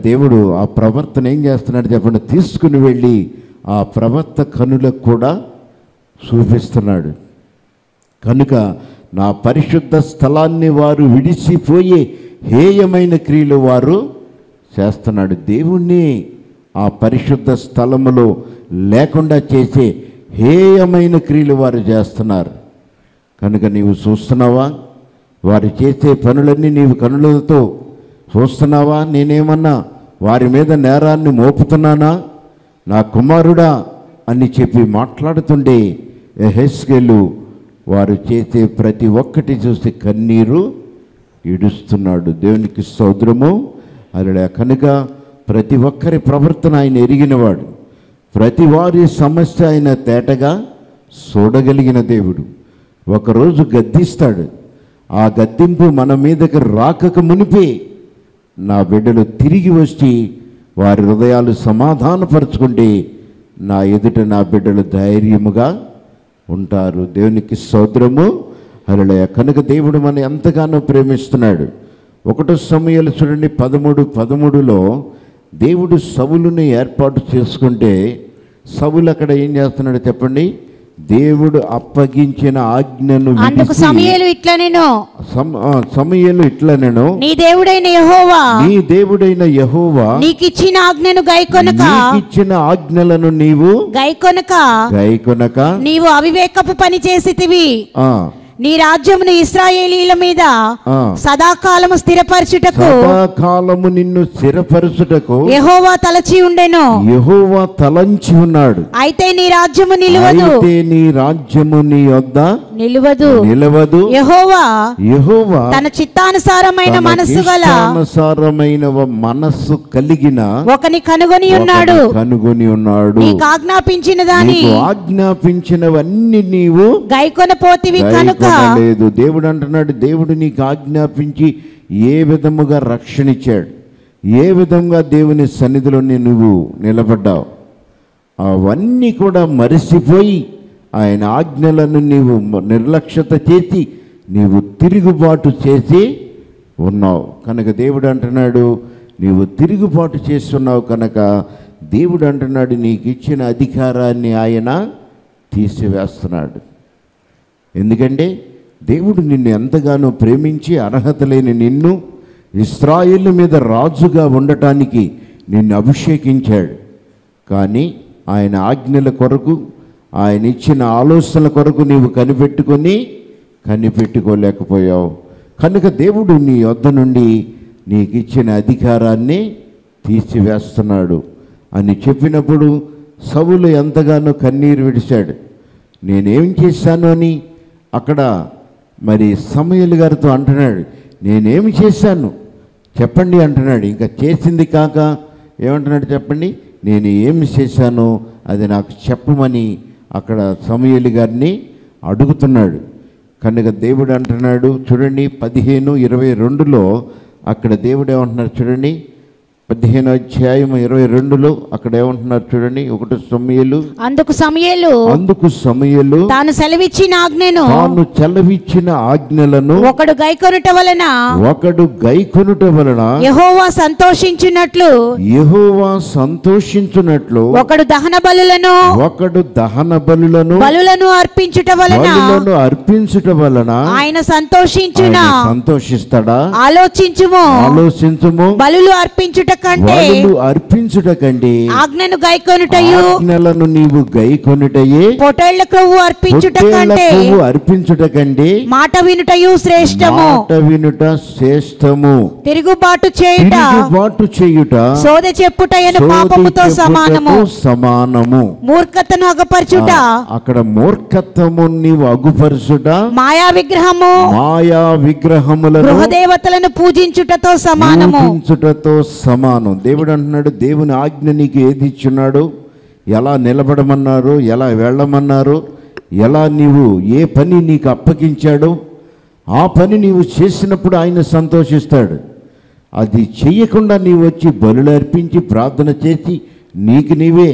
దేవుడు ఆ ప్రవర్తన ఏం చేస్తున్నాడు చెప్పండి తీసుకుని వెళ్ళి ఆ ప్రవర్త కనులకు కూడా చూపిస్తున్నాడు కనుక నా పరిశుద్ధ స్థలాన్ని వారు విడిచిపోయి హేయమైన క్రియలు వారు చేస్తున్నాడు దేవుణ్ణి ఆ పరిశుద్ధ స్థలములో లేకుండా చేసే హేయమైన క్రియలు వారు చేస్తున్నారు కనుక నీవు చూస్తున్నావా వారు చేసే పనులన్నీ నీవు కనులతో చూస్తున్నావా నేనేమన్నా వారి మీద నేరాన్ని మోపుతున్నానా నా కుమారుడా అని చెప్పి మాట్లాడుతుండే ఎహెస్కెలు వారు చేసే ప్రతి ఒక్కటి చూసి కన్నీరు ఇడుస్తున్నాడు దేవునికి సౌద్రము అలా కనుక ప్రతి ఒక్కరి ప్రవర్తన ఆయన ఎరిగినవాడు ప్రతి వారి సమస్య ఆయన తేటగా చూడగలిగిన దేవుడు ఒకరోజు గద్దిస్తాడు ఆ గద్దింపు మన మీదకి రాకక మునిపే నా బిడ్డలు తిరిగి వచ్చి వారి హృదయాలు సమాధానపరుచుకుంటే నా ఎదుట నా బిడ్డలు ధైర్యముగా ఉంటారు దేవునికి సోదరము అలలయ కనుక దేవుడు మన ఎంతగానో ప్రేమిస్తున్నాడు ఒకటో సమయాలు చూడండి పదమూడు పదమూడులో దేవుడు సవులను ఏర్పాటు చేసుకుంటే సవులు అక్కడ ఏం చేస్తున్నాడు చెప్పండి దేవుడు అప్పగించిన ఆజ్ఞను అందుకు విడిచి సమయలు ఇట్లా నేను సమ- ఆ, సమయలు ఇట్లా నేను నీ దేవుడైన యెహోవా నీ దేవుడైన యహోవా నీకిచ్చిన ఆజ్ఞను గైకొనక నీకిచ్చిన ఆజ్ఞలను నీవు గైకొనక గైకొనక నీవు అవివేకపు పని చేసితివి ఆ, నీ రాజ్యమును ఇస్రాయేలీల మీద ఆ. సదాకాలము స్థిరపరచుటకు సదాకాలము నిన్ను స్థిరపరచుటకు యెహోవా తలచి ఉండెను యహోవా తలంచి ఉన్నాడు అయితే నీ రాజ్యము నిలువదు అయితే నీ రాజ్యము నీ వద్ద నిలువదు నిలవదు యెహోవా యహోవా తన చిత్తానుసారమైన మనస్సు గల అనుసారమైన మనస్సు కలిగిన ఒకని కనుగొని ఉన్నాడు ఒకని కనుగొని ఉన్నాడు నీకు ఆజ్ఞాపించిన దాని నీకు ఆజ్ఞాపించినవన్నీ నీవు గైకొన పోతివి కనుక లేదు దేవుడు అంటున్నాడు దేవుడు నీకు ఆజ్ఞాపించి ఏ విధముగా రక్షణ ఇచ్చాడు ఏ విధంగా దేవుని సన్నిధిలో నువ్వు నిలబడ్డావు అవన్నీ కూడా మరిసిపోయి ఆయన ఆజ్ఞలను నీవు మ- నిర్లక్ష్యత చేసి నీవు తిరుగుబాటు చేసి ఉన్నావు కనుక దేవుడు అంటున్నాడు నీవు తిరుగుబాటు చేస్తున్నావు కనుక దేవుడు అంటున్నాడు నీకు ఇచ్చిన అధికారాన్ని ఆయన తీసివేస్తున్నాడు ఎందుకంటే దేవుడు నిన్ను ఎంతగానో ప్రేమించి అర్హత లేని నిన్ను ఇస్రాయిల్ మీద రాజుగా ఉండటానికి నిన్ను అభిషేకించాడు కానీ ఆయన ఆజ్ఞల కొరకు ఆయన ఇచ్చిన ఆలోచనల కొరకు నీవు కనిపెట్టుకొని కనిపెట్టుకోలేకపోయావు కనుక దేవుడు నీ వద్ద నుండి నీకు ఇచ్చిన అధికారాన్ని తీసివేస్తున్నాడు అని చెప్పినప్పుడు సవులు ఎంతగానో కన్నీరు విడిచాడు నేనేం చేశాను అని అక్కడ మరి సమయలు గారితో అంటున్నాడు నేనేమి చేశాను చెప్పండి అంటున్నాడు ఇంకా చేసింది కాక ఏమంటున్నాడు చెప్పండి నేను ఏమి చేశానో అది నాకు చెప్పమని అక్కడ సమయలు గారిని అడుగుతున్నాడు కనుక దేవుడు అంటున్నాడు చూడండి పదిహేను ఇరవై రెండులో అక్కడ దేవుడు ఏమంటున్నాడు చూడండి పదిహేను అధ్యాయం ఇరవై రెండులో అక్కడ ఏమంటున్నారు చూడండి ఒకటి సమయలు అందుకు సమయలు అందుకు సమయలు తాను సెలవిచ్చిన ఆజ్ఞను తాను చెలవిచ్చిన ఆజ్ఞలను ఒకడు గైకొనుట వలన ఒకడు గైకొనుట వలన యెహోవా సంతోషించున్నట్లు యెహోవా సంతోషించున్నట్లు ఒకడు దహన బలులను ఒకడు దహన బలులను బలులను అర్పించుట వలన బలులను అర్పించుట వలన ఆయన సంతోషించున ఆయన సంతోషిస్తాడా ఆలోచించుము ఆలోచించుము బలులు అర్పించుట కంటే బలులు అర్పించుట కంటే ఆజ్ఞను గైకొనుటయు ఆజ్ఞలను నీవు గైకొనుటయే పొటేళ్ల క్రొవ్వు అర్పించుట పొట్టేళ్ల కంటే పువ్వు అర్పించుట కంటే మాట వినుటయు శ్రేష్టము మాట వినుట శ్రేష్టము తిరుగుబాటు చేయుట తిరుగుబాటు చేయుట సోద చెప్పుటయను సోది పాపముతో చెప్పుటకు సమానము సమానము మూర్ఖతను అగపరచుట ఆ, అక్కడ మూర్ఖత్వము నీవు అగుపరుచుట మాయా విగ్రహము మాయా విగ్రహములను గృహదేవతలను పూజించుటతో సమానము పూజించుటతో సమానం దేవుడు అంటున్నాడు దేవుని ఆజ్ఞ నీకు ఏది ఇచ్చున్నాడు ఎలా నిలబడమన్నారు ఎలా వెళ్ళమన్నారు ఎలా నీవు ఏ పని నీకు అప్పగించాడో ఆ పని నీవు చేసినప్పుడు ఆయన సంతోషిస్తాడు అది చెయ్యకుండా నీవు వచ్చి బలులు అర్పించి ప్రార్థన చేసి నీకు నీవే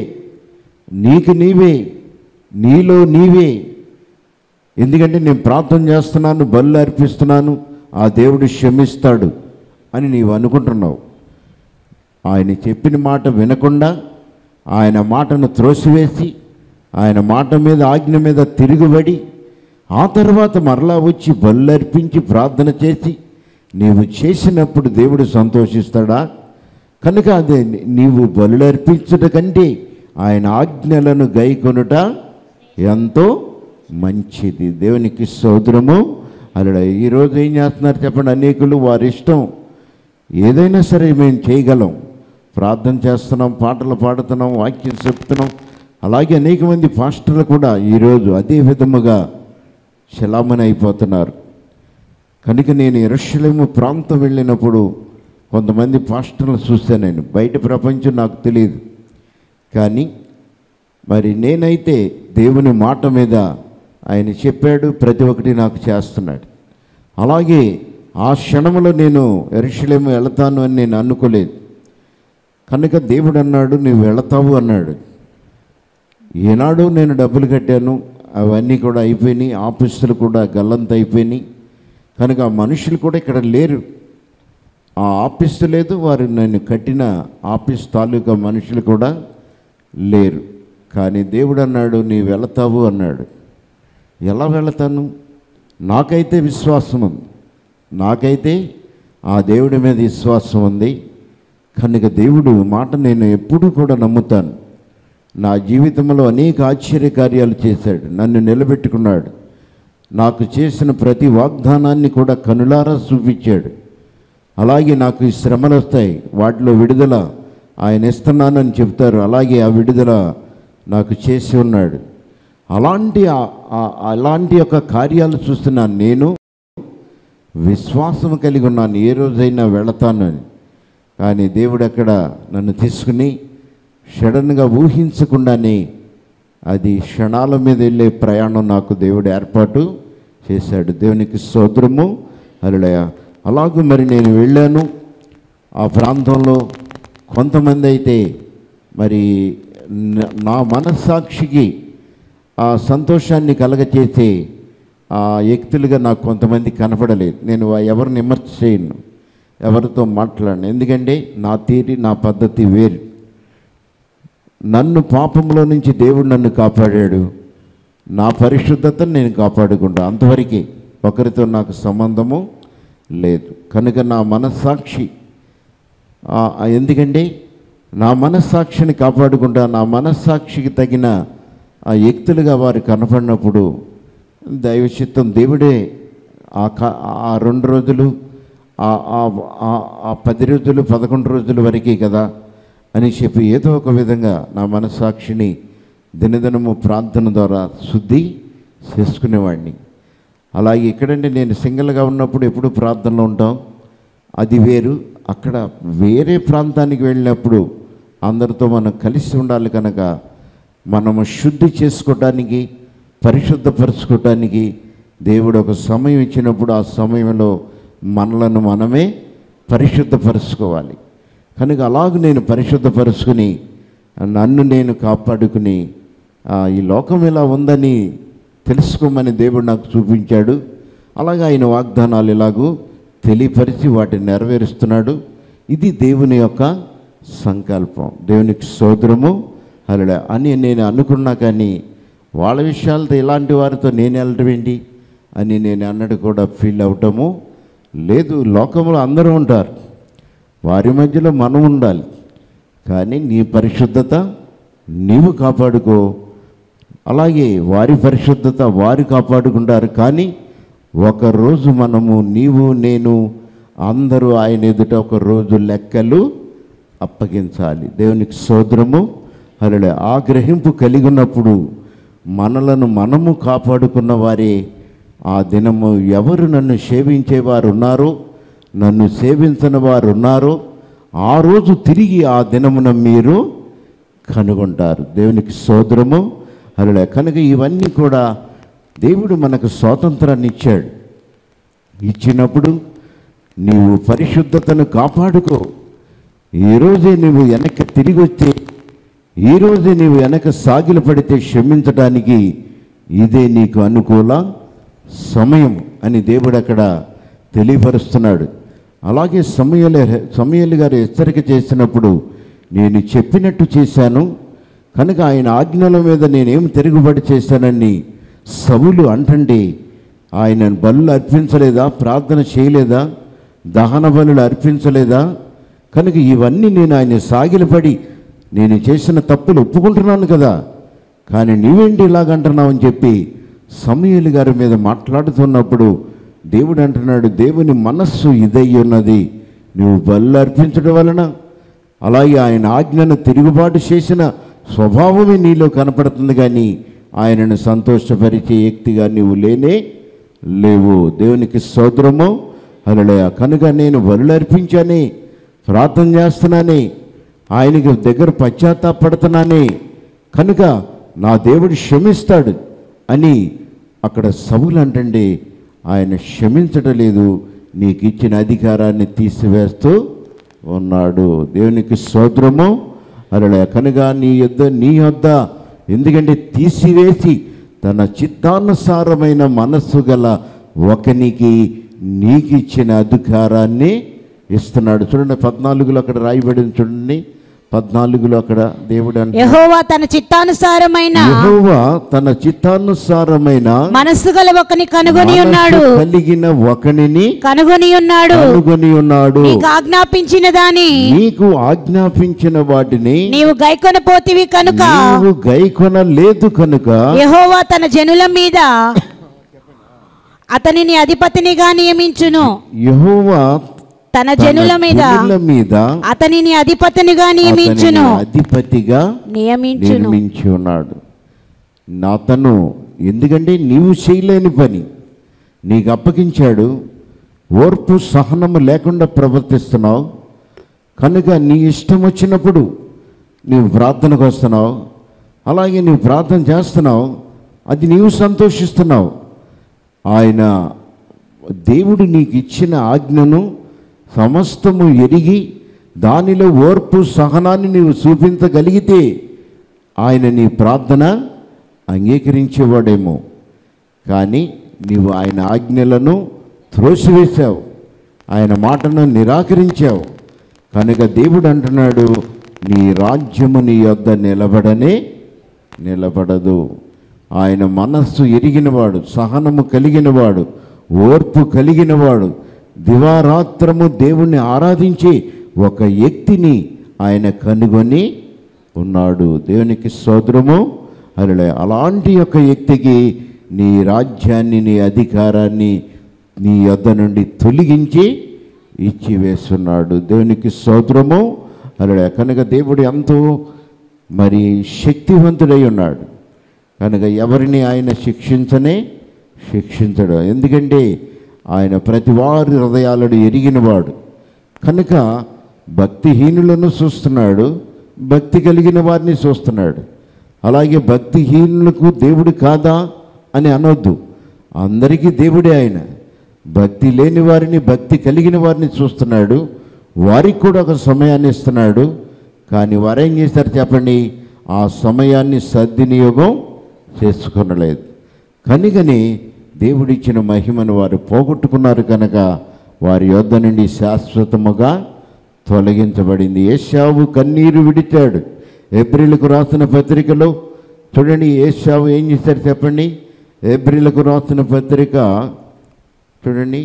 నీకు నీవే నీలో నీవే ఎందుకంటే నేను ప్రార్థన చేస్తున్నాను బలు అర్పిస్తున్నాను ఆ దేవుడు క్షమిస్తాడు అని నీవు అనుకుంటున్నావు ఆయన చెప్పిన మాట వినకుండా ఆయన మాటను త్రోసివేసి ఆయన మాట మీద ఆజ్ఞ మీద తిరుగుబడి ఆ తర్వాత మరలా వచ్చి బల్లర్పించి ప్రార్థన చేసి నీవు చేసినప్పుడు దేవుడు సంతోషిస్తాడా కనుక అదే నీ- నీవు బలులర్పించుట కంటే ఆయన ఆజ్ఞలను గైకొనుట ఎంతో మంచిది దేవునికి సోదరము అలా ఈరోజు ఏం చేస్తున్నారు చెప్పండి అనేకులు వారి ఇష్టం ఏదైనా సరే మేము చేయగలం ప్రార్థన చేస్తున్నాం పాటలు పాడుతున్నాం వాక్యం చెప్తున్నాం అలాగే అనేక మంది పాస్టర్లు కూడా ఈరోజు అదే విధముగా శలామణి అయిపోతున్నారు కనుక నేను ఎరుషలేము ప్రాంతం వెళ్ళినప్పుడు కొంతమంది పాస్టర్లు చూశాను నేను బయట ప్రపంచం నాకు తెలియదు కానీ మరి నేనైతే దేవుని మాట మీద ఆయన చెప్పాడు ప్రతి ఒక్కటి నాకు చేస్తున్నాడు అలాగే ఆ క్షణంలో నేను ఎరుషలేము వెళతాను అని నేను అనుకోలేదు కనుక దేవుడు అన్నాడు నువ్వు వెళతావు అన్నాడు ఈనాడు నేను డబ్బులు కట్టాను అవన్నీ కూడా అయిపోయినాయి ఆఫీసులు కూడా గల్లంత అయిపోయినాయి కనుక ఆ మనుషులు కూడా ఇక్కడ లేరు ఆ ఆఫీస్ లేదు వారు నేను కట్టిన ఆఫీస్ తాలూకా మనుషులు కూడా లేరు కానీ దేవుడు అన్నాడు నీ వెళతావు అన్నాడు ఎలా వెళతాను నాకైతే విశ్వాసం ఉంది నాకైతే ఆ దేవుడి మీద విశ్వాసం ఉంది కనుక దేవుడు మాట నేను ఎప్పుడూ కూడా నమ్ముతాను నా జీవితంలో అనేక ఆశ్చర్య కార్యాలు చేశాడు నన్ను నిలబెట్టుకున్నాడు నాకు చేసిన ప్రతి వాగ్దానాన్ని కూడా కనులారా చూపించాడు అలాగే నాకు ఈ శ్రమలు వస్తాయి వాటిలో విడుదల ఆయన ఇస్తున్నానని చెప్తారు అలాగే ఆ విడుదల నాకు చేసి ఉన్నాడు అలాంటి ఆ- ఆ- అలాంటి యొక్క కార్యాలు చూస్తున్నాను నేను విశ్వాసం కలిగి ఉన్నాను ఏ రోజైనా వెళతాను అని కానీ దేవుడు అక్కడ నన్ను తీసుకుని సడన్గా ఊహించకుండానే అది క్షణాల మీద వెళ్ళే ప్రయాణం నాకు దేవుడు ఏర్పాటు చేశాడు దేవునికి స్తోత్రము అలడయ అలాగూ మరి నేను వెళ్ళాను ఆ ప్రాంతంలో కొంతమంది అయితే మరి న- నా మనస్సాక్షికి ఆ సంతోషాన్ని కలగచేసే ఆ వ్యక్తులుగా నాకు కొంతమంది కనపడలేదు నేను వా- ఎవరిని విమర్శ చేయను ఎవరితో మాట్లాడను ఎందుకంటే నా తీరి నా పద్ధతి వేరు నన్ను పాపంలో నుంచి దేవుడు నన్ను కాపాడాడు నా పరిశుద్ధతను నేను కాపాడుకుంటా అంతవరకే ఒకరితో నాకు సంబంధము లేదు కనుక నా మనస్సాక్షి ఆ, ఆ, ఎందుకంటే నా మనస్సాక్షిని కాపాడుకుంటా నా మనస్సాక్షికి తగిన ఆ వ్యక్తులుగా వారు కనపడినప్పుడు దైవ చిత్తం దేవుడే ఆ క ఆ రెండు రోజులు ఆ ఆ- ఆ- ఆ పది రోజులు పదకొండు రోజుల వరకే కదా అని చెప్పి ఏదో ఒక విధంగా నా మనస్సాక్షిని దినదినము ప్రార్థన ద్వారా శుద్ధి చేసుకునేవాడిని అలాగే ఇక్కడంటే నేను సింగిల్గా ఉన్నప్పుడు ఎప్పుడు ప్రార్థనలో ఉంటాం అది వేరు అక్కడ వేరే ప్రాంతానికి వెళ్ళినప్పుడు అందరితో మనం కలిసి ఉండాలి కనుక మనము శుద్ధి చేసుకోవటానికి పరిశుద్ధపరచుకోవటానికి దేవుడు ఒక సమయం ఇచ్చినప్పుడు ఆ సమయంలో మనలను మనమే పరిశుద్ధపరచుకోవాలి కనుక అలాగ నేను పరిశుద్ధపరుచుకుని నన్ను నేను కాపాడుకుని ఆ, ఈ లోకం ఇలా ఉందని తెలుసుకోమని దేవుడు నాకు చూపించాడు అలాగే ఆయన వాగ్దానాలు ఎలాగూ తెలియపరిచి వాటిని నెరవేరుస్తున్నాడు ఇది దేవుని యొక్క సంకల్పం దేవునికి సోదరము అలా అని నేను అనుకున్నా కానీ వాళ్ళ విషయాలతో ఇలాంటి వారితో నేను వెళ్ళటం ఏంటి అని నేను అన్నట్టు కూడా ఫీల్ అవటము లేదు లోకంలో అందరూ ఉంటారు వారి మధ్యలో మనం ఉండాలి కానీ నీ పరిశుద్ధత నీవు కాపాడుకో అలాగే వారి పరిశుద్ధత వారు కాపాడుకుంటారు కానీ ఒకరోజు మనము నీవు నేను అందరూ ఆయన ఎదుట ఒక రోజు లెక్కలు అప్పగించాలి దేవునికి సోదరము అలా ఆ గ్రహింపు కలిగి ఉన్నప్పుడు మనలను మనము కాపాడుకున్న వారే ఆ దినము ఎవరు నన్ను సేవించేవారు ఉన్నారో నన్ను సేవించని వారు ఉన్నారో ఆ రోజు తిరిగి ఆ దినమున మీరు కనుగొంటారు దేవునికి సోదరము అలా కనుక ఇవన్నీ కూడా దేవుడు మనకు స్వాతంత్రాన్ని ఇచ్చాడు ఇచ్చినప్పుడు నీవు పరిశుద్ధతను కాపాడుకో ఈరోజే నువ్వు వెనక్కి తిరిగి వస్తే ఈరోజే నీవు వెనక సాగిలు పడితే క్షమించడానికి ఇదే నీకు అనుకూల సమయం అని దేవుడు అక్కడ తెలియపరుస్తున్నాడు అలాగే సమయల సమయలు గారు హెచ్చరిక చేసినప్పుడు నేను చెప్పినట్టు చేశాను కనుక ఆయన ఆజ్ఞల మీద నేనేం తిరుగుబడి చేశానని సవులు అంటండి ఆయన బలులు అర్పించలేదా ప్రార్థన చేయలేదా దహన బలులు అర్పించలేదా కనుక ఇవన్నీ నేను ఆయన సాగిలపడి నేను చేసిన తప్పులు ఒప్పుకుంటున్నాను కదా కానీ నీవేంటి ఇలాగంటున్నావు అని చెప్పి సమయలు గారి మీద మాట్లాడుతున్నప్పుడు దేవుడు అంటున్నాడు దేవుని మనస్సు ఇదై ఉన్నది నువ్వు బలు అర్పించడం వలన అలాగే ఆయన ఆజ్ఞను తిరుగుబాటు చేసిన స్వభావమే నీలో కనపడుతుంది కానీ ఆయనను సంతోషపరిచే వ్యక్తిగా నీవు లేనే లేవు దేవునికి స్తోత్రము అలలయ కనుక నేను బలు అర్పించానే ప్రార్థన చేస్తున్నానే ఆయనకి దగ్గర పశ్చాత్తాపడుతున్నానే కనుక నా దేవుడు క్షమిస్తాడు అని అక్కడ సవులు అంటండి ఆయన క్షమించడం లేదు నీకు ఇచ్చిన అధికారాన్ని తీసివేస్తూ ఉన్నాడు దేవునికి స్తోత్రము అలా కనుక నీ యొద్ద నీ యొద్ద ఎందుకంటే తీసివేసి తన చిత్తానుసారమైన మనస్సు గల ఒకనికి నీకు ఇచ్చిన అధికారాన్ని ఇస్తున్నాడు చూడండి పద్నాలుగులో అక్కడ రాయబడింది చూడండి పద్నాలుగులో అక్కడ దేవుడు అంటే యెహోవా తన చిత్తానుసారమైన యెహోవా తన చిత్తానుసారమైన మనస్సు గల ఒకని కనుగొని ఉన్నాడు మనస్సు కలిగిన ఒకనిని కనుగొని ఉన్నాడు కనుగొని ఉన్నాడు నీకు ఆజ్ఞాపించిన దాని నీకు ఆజ్ఞాపించిన వాటిని నీవు గైకొనపోతివి కనుక నీవు గైకొన లేదు కనుక యెహోవా తన జనుల మీద అతనిని అధిపతినిగా నియమించును యెహోవా తన జనుల మీద జనుల మీద అతనిని అధిపతినిగా నియమించును అతనిని అధిపతిగా నియమించును నిర్మించి ఉన్నాడు నాతను ఎందుకంటే నీవు చేయలేని పని నీకు అప్పగించాడు ఓర్పు సహనము లేకుండా ప్రవర్తిస్తున్నావు కనుక నీ ఇష్టం వచ్చినప్పుడు నీవు ప్రార్థనకు వస్తున్నావు అలాగే నీవు ప్రార్థన చేస్తున్నావు అది నీవు సంతోషిస్తున్నావు ఆయన దేవుడు నీకు ఇచ్చిన ఆజ్ఞను సమస్తము ఎరిగి దానిలో ఓర్పు సహనాన్ని నీవు చూపించగలిగితే ఆయన నీ ప్రార్థన అంగీకరించేవాడేమో కానీ నీవు ఆయన ఆజ్ఞలను త్రోసివేశావు ఆయన మాటను నిరాకరించావు కనుక దేవుడు అంటున్నాడు నీ రాజ్యము నీ యొద్ద నిలబడనే నిలబడదు ఆయన మనస్సు ఎరిగినవాడు సహనము కలిగినవాడు ఓర్పు కలిగినవాడు దివారాత్రము దేవుణ్ణి ఆరాధించే ఒక వ్యక్తిని ఆయన కనుగొని ఉన్నాడు దేవునికి సోదరము అలా అలాంటి యొక్క వ్యక్తికి నీ రాజ్యాన్ని నీ అధికారాన్ని నీ యొద్ద నుండి తొలగించి ఇచ్చి వేస్తున్నాడు దేవునికి స్తోత్రము అలా కనుక దేవుడు ఎంతో మరి శక్తివంతుడై ఉన్నాడు కనుక ఎవరిని ఆయన శిక్షించనే శిక్షించడు ఎందుకంటే ఆయన ప్రతి వారి హృదయాలను ఎరిగినవాడు కనుక భక్తిహీనులను చూస్తున్నాడు భక్తి కలిగిన వారిని చూస్తున్నాడు అలాగే భక్తిహీనులకు దేవుడు కాదా అని అనొద్దు అందరికీ దేవుడే ఆయన భక్తి లేని వారిని భక్తి కలిగిన వారిని చూస్తున్నాడు వారికి కూడా ఒక సమయాన్ని ఇస్తున్నాడు కానీ వారు ఏం చేస్తారు చెప్పండి ఆ సమయాన్ని సద్వినియోగం చేసుకొనలేదు కనుకని దేవుడిచ్చిన మహిమను వారు పోగొట్టుకున్నారు కనుక వారి యొద్ద నుండి శాశ్వతముగా తొలగించబడింది ఏషావు కన్నీరు విడిచాడు ఏప్రిల్కు రాసిన పత్రికలో చూడండి ఏషావు ఏం చేశాడు చెప్పండి ఏప్రిల్కు రాసిన పత్రిక చూడండి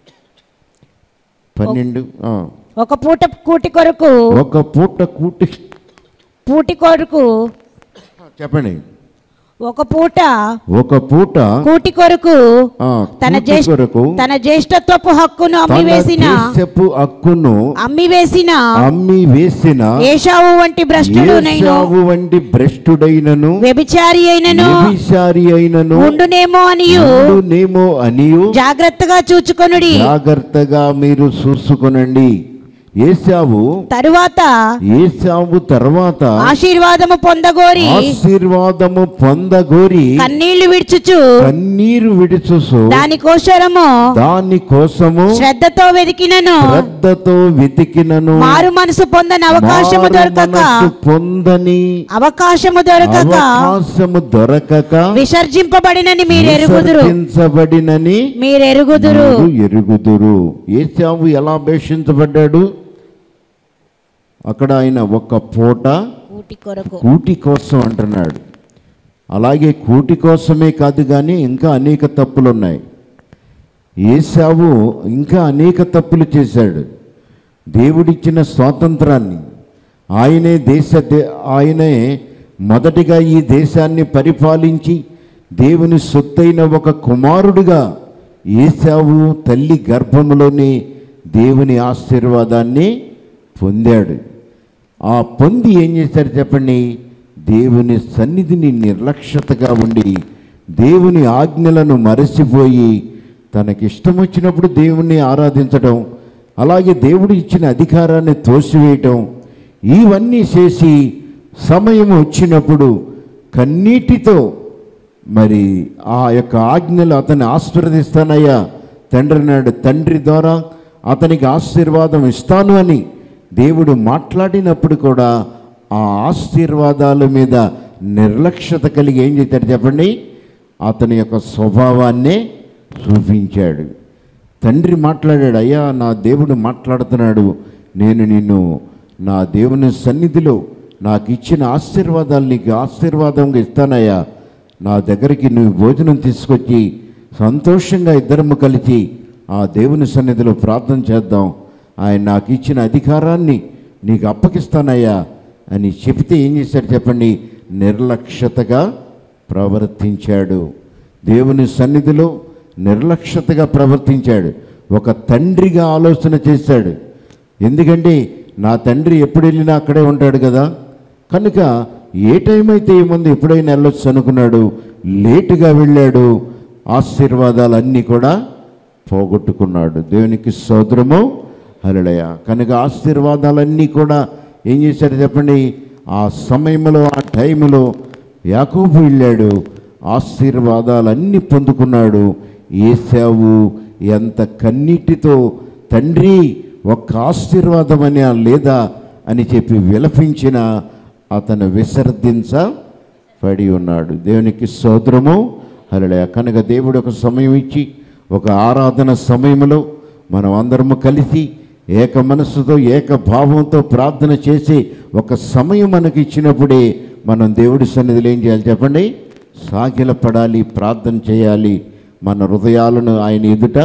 పన్నెండు ఆ. ఒక పూట కూటి కొరకు ఒక పూట కూటి పూటి కొరకు చెప్పండి ఒక పూట ఒక పూట కూటి కొరకు ఆ, తన కూటి జ్యేష్ఠ కొరకు తన జ్యేష్ఠత్వపు హక్కును అమ్మి తన వేసిన దేశపు హక్కును అమ్మి వేసిన అమ్మి వేసిన ఏషావు వంటి భ్రష్టుడు నేను ఏశావు వంటి భ్రష్టుడైనను వ్యభిచారి అయినను వ్యభిచారి అయినను ఉండునేమో అనియు నేమో అనియు జాగ్రత్తగా చూచుకొనుడి జాగ్రత్తగా మీరు చూసుకొనండి ఏసావు తరువాత ఏసావు తర్వాత ఆశీర్వాదము పొందగోరి ఆశీర్వాదము పొందగోరి కన్నీళ్లు విడుచుచు కన్నీరు విడుచుసు దాని కోసరము దాని కోసము శ్రద్ధతో వెతికినను శ్రద్ధతో వెతికినను మారు మనసు పొందని అవకాశము మారు దొరకక మనసు పొందని అవకాశము దొరకక అవకాశము దొరకక విసర్జింపబడినని మీరు ఎరుగుదురు విసర్జించబడినని మీరు ఎరుగుదురు మీరు ఎరుగుదురు ఏసావు ఎలా అపేక్షించబడ్డాడు అక్కడ ఆయన ఒక్క పూట కూటి కొరకు కూటి కోసం అంటున్నాడు అలాగే కూటి కోసమే కాదు కానీ ఇంకా అనేక తప్పులు ఉన్నాయి ఏసావు ఇంకా అనేక తప్పులు చేశాడు దేవుడిచ్చిన స్వాతంత్రాన్ని ఆయనే దేశ దే- ఆయనే మొదటిగా ఈ దేశాన్ని పరిపాలించి దేవుని సొత్తైన ఒక కుమారుడుగా ఏసావు తల్లి గర్భంలోనే దేవుని ఆశీర్వాదాన్ని పొందాడు ఆ పొంది ఏం చేశారు చెప్పండి దేవుని సన్నిధిని నిర్లక్ష్యతగా ఉండి దేవుని ఆజ్ఞలను మరచిపోయి తనకిష్టం వచ్చినప్పుడు దేవుణ్ణి ఆరాధించడం అలాగే దేవుడు ఇచ్చిన అధికారాన్ని తోసివేయటం ఇవన్నీ చేసి సమయం వచ్చినప్పుడు కన్నీటితో మరి ఆ యొక్క ఆజ్ఞలు అతన్ని ఆశీర్వదిస్తానయ్యా తండ్రి నాడు తండ్రి ద్వారా అతనికి ఆశీర్వాదం ఇస్తాను అని దేవుడు మాట్లాడినప్పుడు కూడా ఆ ఆశీర్వాదాల మీద నిర్లక్ష్యత కలిగి ఏం చేశాడు చెప్పండి అతని యొక్క స్వభావాన్నే చూపించాడు తండ్రి మాట్లాడాడు అయ్యా నా దేవుడు మాట్లాడుతున్నాడు నేను నిన్ను నా దేవుని సన్నిధిలో నాకు ఇచ్చిన ఆశీర్వాదాలు నీకు ఆశీర్వాదంగా ఇస్తానయ్యా నా దగ్గరికి నువ్వు భోజనం తీసుకొచ్చి సంతోషంగా ఇద్దరము కలిసి ఆ దేవుని సన్నిధిలో ప్రార్థన చేద్దాం ఆయన నాకు ఇచ్చిన అధికారాన్ని నీకు అప్పగిస్తానయ్యా అని చెప్తే ఏం చేశాడు చెప్పండి నిర్లక్ష్యతగా ప్రవర్తించాడు దేవుని సన్నిధిలో నిర్లక్ష్యతగా ప్రవర్తించాడు ఒక తండ్రిగా ఆలోచన చేశాడు ఎందుకంటే నా తండ్రి ఎప్పుడు వెళ్ళినా అక్కడే ఉంటాడు కదా కనుక ఏ టైం అయితే ఏముంది ఎప్పుడైనా వెళ్ళొచ్చు అనుకున్నాడు లేటుగా వెళ్ళాడు ఆశీర్వాదాలన్నీ కూడా పోగొట్టుకున్నాడు దేవునికి సోదరము హరళయ కనుక ఆశీర్వాదాలన్నీ కూడా ఏం చేశారు చెప్పండి ఆ సమయంలో ఆ టైంలో యాకోబు వెళ్ళాడు ఆశీర్వాదాలన్నీ పొందుకున్నాడు ఏసావు ఎంత కన్నీటితో తండ్రి ఒక్క ఆశీర్వాదం అని లేదా అని చెప్పి విలపించిన అతను విసర్జించబడి ఉన్నాడు దేవునికి సోదరము హరళయ కనుక దేవుడు ఒక సమయం ఇచ్చి ఒక ఆరాధన సమయంలో మనం అందరము కలిసి ఏక మనస్సుతో ఏక భావంతో ప్రార్థన చేసి ఒక సమయం మనకి ఇచ్చినప్పుడే మనం దేవుడి సన్నిధిలో ఏం చేయాలి చెప్పండి సాగిలపడాలి ప్రార్థన చేయాలి మన హృదయాలను ఆయన ఎదుట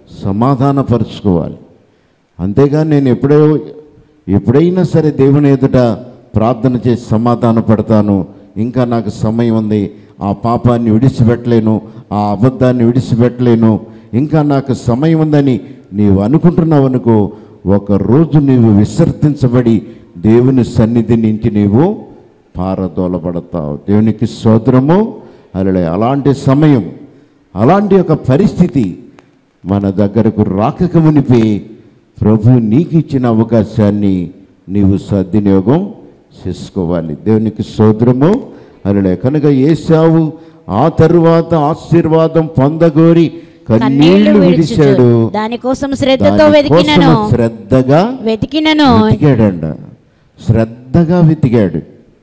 సమాధానపరుచుకోవాలి అంతేగాని నేను ఎప్పుడో ఎప్పుడైనా సరే దేవుని ఎదుట ప్రార్థన చేసి సమాధాన పడతాను ఇంకా నాకు సమయం ఉంది ఆ పాపాన్ని విడిచిపెట్టలేను ఆ అబద్ధాన్ని విడిచిపెట్టలేను ఇంకా నాకు సమయం ఉందని నీవు అనుకుంటున్నావు అనుకో ఒక రోజు నీవు విసర్జించబడి దేవుని సన్నిధి నుంచి నీవు పారదోలబడతావు దేవునికి సోదరము అలా అలాంటి సమయం అలాంటి ఒక పరిస్థితి మన దగ్గరకు రాకక మునిపే ప్రభు నీకు ఇచ్చిన అవకాశాన్ని నీవు సద్వినియోగం చేసుకోవాలి దేవునికి సోదరము అలలే కనుక ఏసావు ఆ తరువాత ఆశీర్వాదం పొందగోరి కన్నీళ్లు విడిచాడు దానికోసం శ్రద్ధతో దానికోసం వెతికినను శ్రద్ధగా వెతికినను వెతికాడంట శ్రద్ధగా వెతికాడు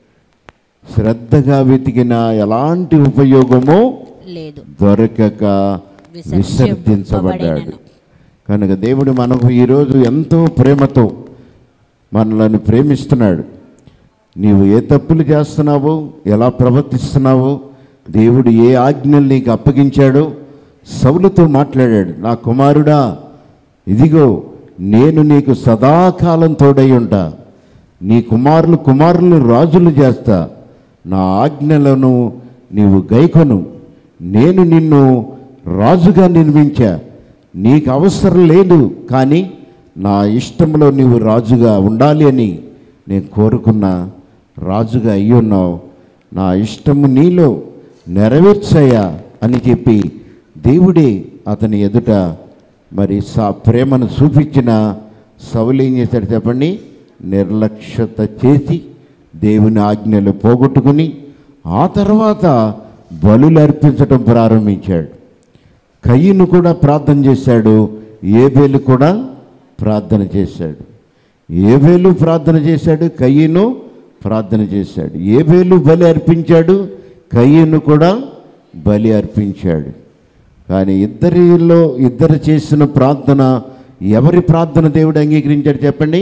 శ్రద్ధగా వెతికిన ఎలాంటి ఉపయోగమో లేదు దొరకక విసర్జించబడ్డాడు కనుక దేవుడు మనకు ఈరోజు ఎంతో ప్రేమతో మనలను ప్రేమిస్తున్నాడు నీవు ఏ తప్పులు చేస్తున్నావో ఎలా ప్రవర్తిస్తున్నావో దేవుడు ఏ ఆజ్ఞలు నీకు అప్పగించాడో సౌలుతో మాట్లాడాడు నా కుమారుడా ఇదిగో నేను నీకు సదాకాలం తోడై ఉంటా నీ కుమారులు కుమారులు రాజులు చేస్తా నా ఆజ్ఞలను నీవు గైకొను నేను నిన్ను రాజుగా నిర్మించా నీకు అవసరం లేదు కానీ నా ఇష్టంలో నీవు రాజుగా ఉండాలి అని నేను కోరుకున్నా రాజుగా అయ్యి ఉన్నావు నా ఇష్టము నీలో నెరవేర్చయ్యా అని చెప్పి దేవుడే అతని ఎదుట మరి సా ప్రేమను చూపించిన సౌలు ఏం చేశాడు చెప్పండి నిర్లక్ష్యత చేసి దేవుని ఆజ్ఞలు పోగొట్టుకుని ఆ తర్వాత బలులు అర్పించటం ప్రారంభించాడు కయ్యను కూడా ప్రార్థన చేశాడు ఏబేలు కూడా ప్రార్థన చేశాడు ఏబేలు ప్రార్థన చేశాడు కయ్యను ప్రార్థన చేశాడు ఏబేలు బలి అర్పించాడు కయ్యను కూడా బలి అర్పించాడు కానీ ఇద్దరిలో ఇద్దరు చేసిన ప్రార్థన ఎవరి ప్రార్థన దేవుడు అంగీకరించాడు చెప్పండి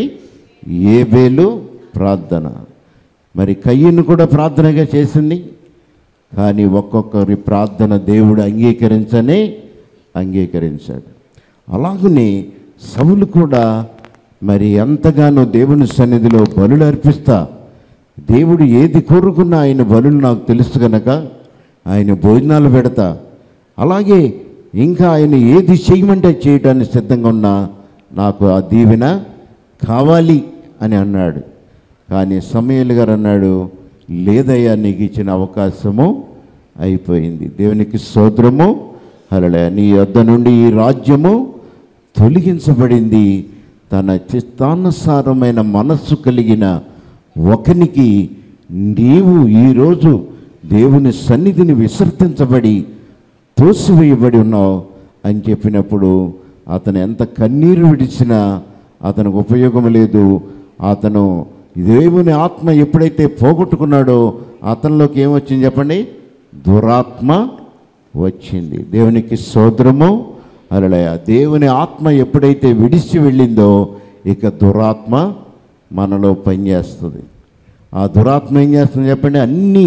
ఏబేలు ప్రార్థన మరి కయ్యను కూడా ప్రార్థనగా చేసింది కానీ ఒక్కొక్కరి ప్రార్థన దేవుడు అంగీకరించనే అంగీకరించాడు అలాగనే సవులు కూడా మరి ఎంతగానో దేవుని సన్నిధిలో బలులు అర్పిస్తా దేవుడు ఏది కోరుకున్నా ఆయన బలులు నాకు తెలుసు కనుక ఆయన భోజనాలు పెడతా అలాగే ఇంకా ఆయన ఏది చేయమంటే చేయటానికి సిద్ధంగా ఉన్నా నాకు ఆ దీవెన కావాలి అని అన్నాడు కానీ సమయలు గారు అన్నాడు లేదయ్యా నీకు ఇచ్చిన అవకాశము అయిపోయింది దేవునికి సోదరము అలలే నీ యొద్ద నుండి ఈ రాజ్యము తొలగించబడింది తన చిత్తానుసారమైన మనస్సు కలిగిన ఒకనికి నీవు ఈరోజు దేవుని సన్నిధిని విసర్జించబడి తోసివేయబడి ఉన్నావు అని చెప్పినప్పుడు అతను ఎంత కన్నీరు విడిచినా అతనికి ఉపయోగం లేదు అతను దేవుని ఆత్మ ఎప్పుడైతే పోగొట్టుకున్నాడో అతనిలోకి ఏమొచ్చింది చెప్పండి దురాత్మ వచ్చింది దేవునికి సోదరము అలలయ దేవుని ఆత్మ ఎప్పుడైతే విడిచి వెళ్ళిందో ఇక దురాత్మ మనలో పనిచేస్తుంది ఆ దురాత్మ ఏం చేస్తుంది చెప్పండి అన్నీ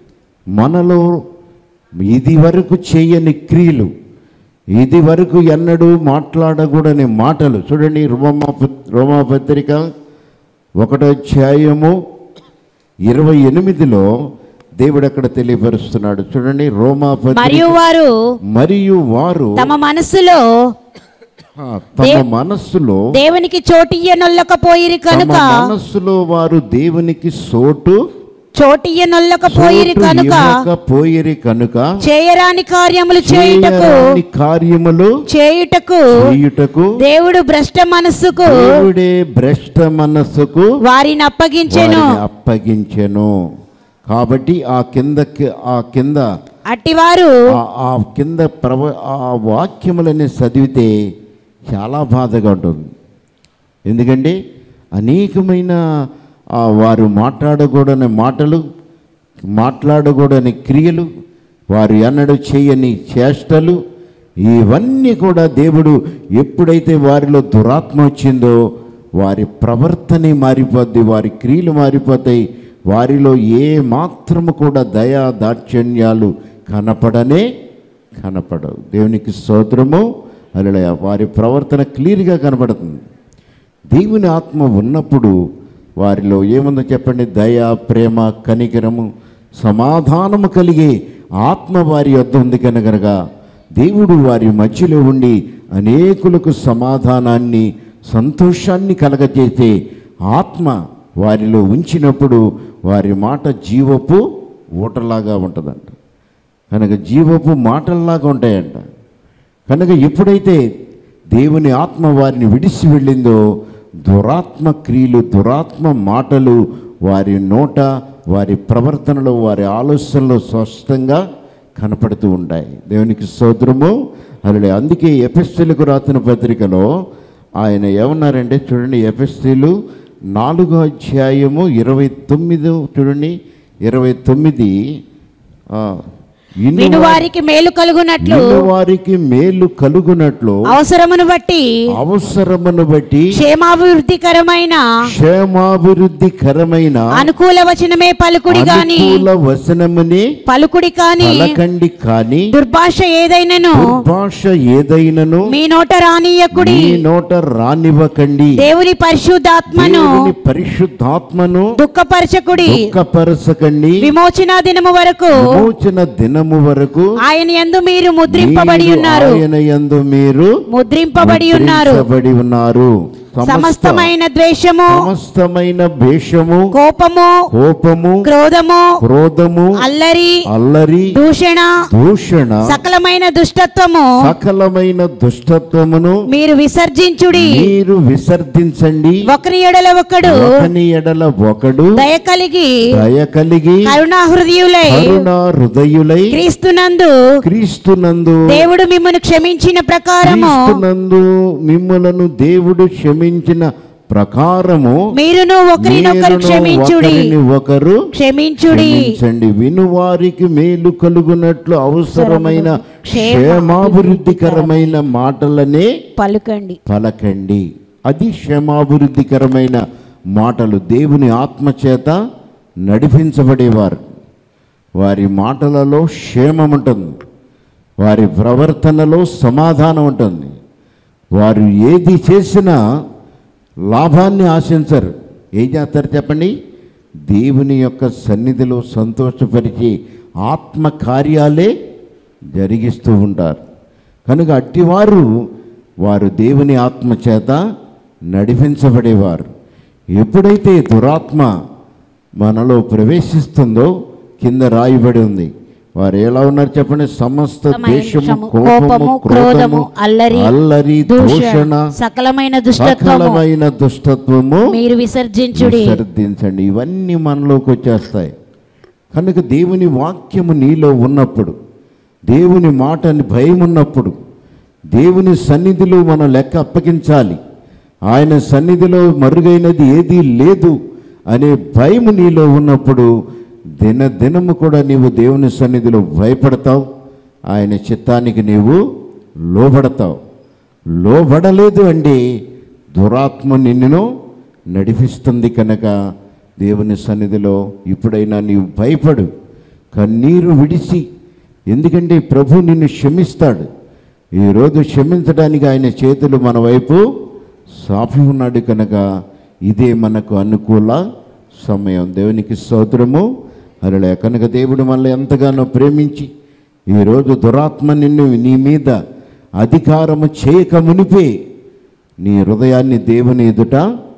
మనలో ఇది వరకు చేయని క్రియలు ఇది వరకు ఎన్నడూ మాట్లాడకూడని మాటలు చూడండి రోమా రోమా పత్రిక ఒకటో అధ్యాయము ఇరవై ఎనిమిదిలో దేవుడు అక్కడ తెలియపరుస్తున్నాడు చూడండి రోమా పత్రిక మరియు వారు మరియు వారు తమ మనస్సులో ఆ, తమ మనస్సులో దేవునికి చోటియ్యనొల్లకపోయిరి తమ కనుక మనస్సులో వారు దేవునికి సోటు చోటియ్యనొల్లకపోయిరి సోటు కనుక ఇవ్వకపోయిరి కనుక చేయరాని కార్యములు చేయుటకు చేయరాని కార్యములు చేయుటకు చేయుటకు దేవుడు భ్రష్ట మనస్సుకు దేవుడే భ్రష్ట మనస్సుకు వారిని అప్పగించెను వారిని అప్పగించెను కాబట్టి ఆ కిందకి ఆ కింద అట్టివారు ఆ- ఆ కింద ప్రవ ఆ వాక్యములని చదివితే చాలా బాధగా ఉంటుంది ఎందుకంటే అనేకమైన ఆ వారు మాట్లాడకూడని మాటలు మాట్లాడకూడని క్రియలు వారు ఎన్నడూ చేయని చేష్టలు ఇవన్నీ కూడా దేవుడు ఎప్పుడైతే వారిలో దురాత్మ వచ్చిందో వారి ప్రవర్తనే మారిపోద్ది వారి క్రియలు మారిపోతాయి వారిలో ఏ మాత్రము కూడా దయా దాక్షిణ్యాలు కనపడనే కనపడవు దేవునికి స్తోత్రము అలడయ వారి ప్రవర్తన క్లియర్గా కనపడుతుంది దేవుని ఆత్మ ఉన్నప్పుడు వారిలో ఏముందో చెప్పండి దయ ప్రేమ కనికరము సమాధానము కలిగే ఆత్మ వారి యొద్ద ఉంది కనుక దేవుడు వారి మధ్యలో ఉండి అనేకులకు సమాధానాన్ని సంతోషాన్ని కలగజేసే ఆత్మ వారిలో ఉంచినప్పుడు వారి మాట జీవపు ఊటలాగా ఉంటుందంట కనుక జీవపు మాటల్లాగా ఉంటాయంట కనుక ఎప్పుడైతే దేవుని ఆత్మ వారిని విడిచి వెళ్ళిందో దురాత్మ క్రియలు దురాత్మ మాటలు వారి నోట వారి ప్రవర్తనలో వారి ఆలోచనలో స్పష్టంగా కనపడుతూ ఉంటాయి దేవునికి సోదరము అలా అందుకే ఎపిస్టీలకు రాసిన పత్రికలో ఆయన ఏమన్నారంటే చూడండి ఎపిస్టీలు నాలుగో అధ్యాయము ఇరవై తొమ్మిది చూడండి ఇరవై తొమ్మిది ఆ, ఇన్ని విను వారికి మేలు కలుగునట్లు ఇన్ని వారికి మేలు కలుగునట్లు అవసరమును బట్టి అవసరమును బట్టి క్షేమాభివృద్ధికరమైన క్షేమాభివృద్ధికరమైన అనుకూల వచనమే పలుకుడి గాని అనుకూల వచనముని పలుకుడి కాని పలకండి కాని దుర్భాష ఏదైనను దుర్భాష ఏదైనను మీ నోట రానియకుడి మీ నోట రానివ్వకండి దేవుని పరిశుద్ధాత్మను దేవుని పరిశుద్ధాత్మను దుఃఖపరచకుడి దుఃఖపరచకండి విమోచన దినము వరకు విమోచన దినము వరకు ఆయన యందు మీరు ముద్రింపబడి మీరు ఉన్నారు ఆయన యందు మీరు ముద్రింపబడి ఉన్నారు ముద్రించబడి ఉన్నారు సమస్త సమస్తమైన ద్వేషము సమస్తమైన భేషము కోపము కోపము క్రోధము క్రోధము అల్లరి అల్లరి దూషణ దూషణ సకలమైన దుష్టత్వము సకలమైన దుష్టత్వమును మీరు విసర్జించుడి మీరు విసర్జించండి ఒకరి ఎడల ఒకడు ఒకని ఎడల ఒకడు దయ కలిగి దయ కలిగి కరుణా హృదయులై కరుణ హృదయులై క్రీస్తునందు క్రీస్తునందు దేవుడు మిమ్మల్ని క్షమించిన ప్రకారము క్రీస్తునందు మిమ్మలను దేవుడు క్షమించిన ప్రకారము మీరును ఒకరినొకరు మీరును క్షమించుడి ఒకరిని ఒకరు క్షమించుడి క్షమించండి వినువారికి మేలు కలుగునట్లు అవసరమైన క్షేమాభివృద్ధికరమైన మాటలనే పలుకండి పలకండి అది క్షేమాభివృద్ధికరమైన మాటలు దేవుని ఆత్మచేత నడిపించబడేవారు వారి మాటలలో క్షేమం ఉంటుంది వారి ప్రవర్తనలో సమాధానం ఉంటుంది వారు ఏది చేసినా లాభాన్ని ఆశించరు ఏం చేస్తారు చెప్పండి దేవుని యొక్క సన్నిధిలో సంతోషపరిచి ఆత్మ కార్యాలే జరిగిస్తూ ఉంటారు కనుక అట్టివారు వారు దేవుని ఆత్మ చేత నడిపించబడేవారు ఎప్పుడైతే దురాత్మ మనలో ప్రవేశిస్తుందో కింద రాయబడి ఉంది వారు ఎలా ఉన్నారు చెప్పండి సమస్త దేశము కోపము క్రోధము అల్లరి అల్లరి దూషణ దూషణ సకలమైన దుష్టత్వము సకలమైన దుష్టత్వము మీరు విసర్జించుడి విసర్జించండి ఇవన్నీ మనలోకి వచ్చేస్తాయి కనుక దేవుని వాక్యము నీలో ఉన్నప్పుడు దేవుని మాటని భయం ఉన్నప్పుడు దేవుని సన్నిధిలో మనం లెక్క అప్పగించాలి ఆయన సన్నిధిలో మరుగైనది ఏదీ లేదు అనే భయం నీలో ఉన్నప్పుడు దినదినము కూడా నీవు దేవుని సన్నిధిలో భయపడతావు ఆయన చిత్తానికి నీవు లోబడతావు లోబడలేదు అంటే దురాత్మ నిన్నును నడిపిస్తుంది కనుక దేవుని సన్నిధిలో ఇప్పుడైనా నీవు భయపడు కన్నీరు విడిచి ఎందుకంటే ప్రభు నిన్ను క్షమిస్తాడు ఈరోజు క్షమించడానికి ఆయన చేతులు మన వైపు సాపి ఉన్నాడు కనుక ఇదే మనకు అనుకూల సమయం దేవునికి స్తోత్రము అరలే కనుక దేవుడు మనల్ని ఎంతగానో ప్రేమించి ఈరోజు దురాత్మ నిన్ను నీ మీద అధికారము చేయక మునిపే నీ హృదయాన్ని దేవుని ఎదుట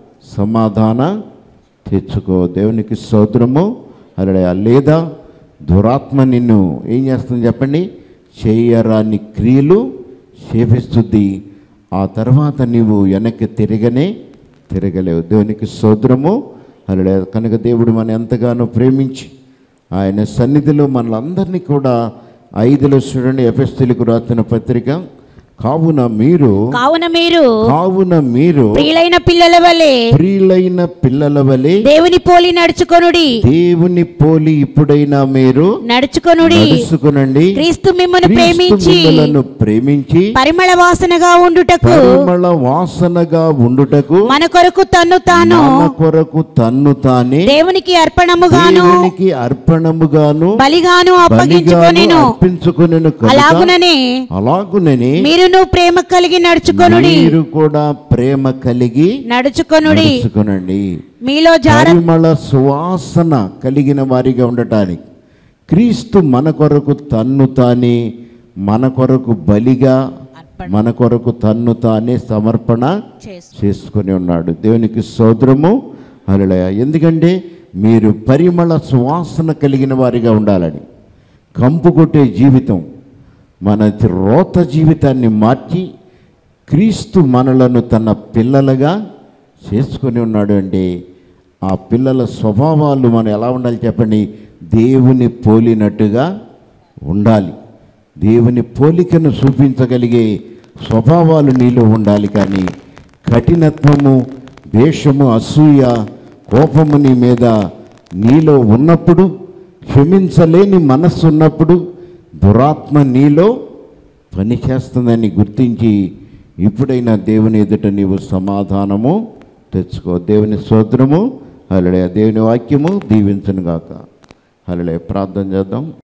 సమాధాన తెచ్చుకో దేవునికి స్తోత్రము అరడే లేదా దురాత్మ నిన్ను ఏం చేస్తుంది చెప్పండి చేయరాని క్రియలు చేపిస్తుంది ఆ తర్వాత నీవు వెనక్కి తిరగనే తిరగలేవు దేవునికి స్తోత్రము అరడే కనుక దేవుడు మన ఎంతగానో ప్రేమించి ఆయన సన్నిధిలో మనలందరినీ కూడా ఐదులో చూడండి ఎఫెస్తులకు రాసిన పత్రిక కావున మీరు కావున మీరు కావున మీరు ప్రియులైన పిల్లల వలె ప్రియులైన పిల్లల వలె దేవుని పోలి నడుచుకొనుడి దేవుని పోలి ఇప్పుడైనా మీరు నడుచుకొనుడి నడుచుకునండి క్రీస్తు మిమ్మల్ని క్రీస్తు ప్రేమించి మిమ్మలను ప్రేమించి పరిమళ వాసనగా ఉండుటకు పరిమళ వాసనగా ఉండుటకు మన కొరకు తన్ను తాను మన కొరకు తన్ను తానే దేవునికి అర్పణముగాను దేవునికి అర్పణముగాను బలిగాను బలిగాను అప్పగించుకొనెను అర్పించుకొనెను కనుక అలాగుననే అలాగునని మీరును ప్రేమ కలిగి నడుచుకొనుడి మీరు కూడా ప్రేమ కలిగి నడుచుకొనుడి నడుచుకునండి మీలో జార పరిమళ సువాసన కలిగిన వారిగా ఉండటానికి క్రీస్తు మన కొరకు తన్ను తానే మన కొరకు బలిగా మన కొరకు తన్ను తానే సమర్పణ చేసుకొని ఉన్నాడు దేవునికి సోదరము అలయ ఎందుకంటే మీరు పరిమళ సువాసన కలిగిన వారిగా ఉండాలని కంపు కొట్టే జీవితం మన రోత జీవితాన్ని మార్చి క్రీస్తు మనలను తన పిల్లలుగా చేసుకొని ఉన్నాడు అంటే ఆ పిల్లల స్వభావాలు మనం ఎలా ఉండాలి చెప్పండి దేవుని పోలినట్టుగా ఉండాలి దేవుని పోలికను చూపించగలిగే స్వభావాలు నీలో ఉండాలి కానీ కఠినత్వము ద్వేషము అసూయ కోపము నీ మీద నీలో ఉన్నప్పుడు క్షమించలేని మనస్సు ఉన్నప్పుడు దురాత్మ నీలో పని చేస్తుందని గుర్తించి ఇప్పుడైనా దేవుని ఎదుట నీవు సమాధానము తెచ్చుకో దేవుని స్తోత్రము అలడే దేవుని వాక్యము దీవించను గాక అలడే ప్రార్థన చేద్దాం